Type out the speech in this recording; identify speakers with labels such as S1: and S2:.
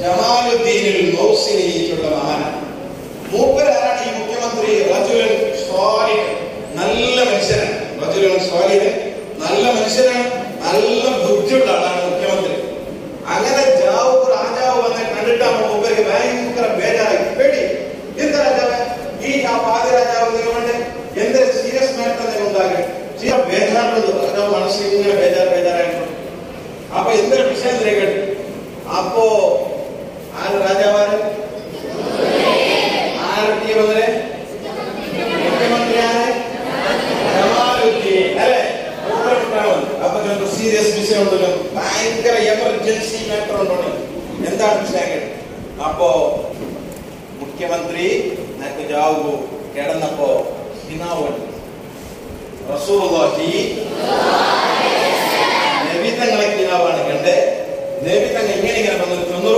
S1: ജമാലുദ്ദീനിൽ മൗസിനിയിട്ടുള്ള മഹാനാണ് മൂപ്പരാരാണ് ഈ മുഖ്യമന്ത്രി റജുലൻ സ്വാലിഹ് നല്ല മനുഷ്യനാണ് റജുലൻ സ്വാലിഹ് നല്ല മനുഷ്യനാണ് നല്ല ബുദ്ധിയുള്ള ആളാണ് മുഖ്യമന്ത്രി അങ്ങനെ ജാവു രാജാവ് വന്ന് കണ്ടിട്ടാകുമ്പോൾ മൂപ്പർക്ക് ഭയങ്കര ബേജാറായി പേടി എന്താ രാജാവ് ഈ ആ പാതി രാജാവ് നിങ്ങളുടെ എന്ത് സീരിയസ് മാറ്റർ നിങ്ങൾ ഉണ്ടാകും ചില ബേജാറുള്ളത് രാജാവ് മനസ്സിൽ ഇങ്ങനെ ബേജാർ ബേജാറായിട്ടുണ്ട് അപ്പൊ എന്തൊരു വിഷയം തിരക്കട്ടെ അപ്പോ ആര് രാജാവാണ് ആരൊക്കെ വന്നേ മുഖ്യമന്ത്രി ആര് ജമാലുദ്ദീൻ അല്ലേ മൂപ്പര് വിട്ടാൽ മതി. അപ്പൊ ഞങ്ങൾക്ക് സീരിയസ് വിഷയം ഉണ്ടല്ലോ ഭയങ്കര എമർജൻസി മാറ്റർ ഉണ്ടോ എന്താണ് വിഷയം കേട്ടോ? അപ്പോ മുഖ്യമന്ത്രി നിനക്ക് ജാവു കിടന്നപ്പോ ഹിനാവുണ്ട് റസൂലുള്ളാഹി നബി തങ്ങളെ കിനാവാണ് കണ്ട് നബി തങ്ങൾ ഇങ്ങനെ ഇങ്ങനെ വന്ന് തിന്നു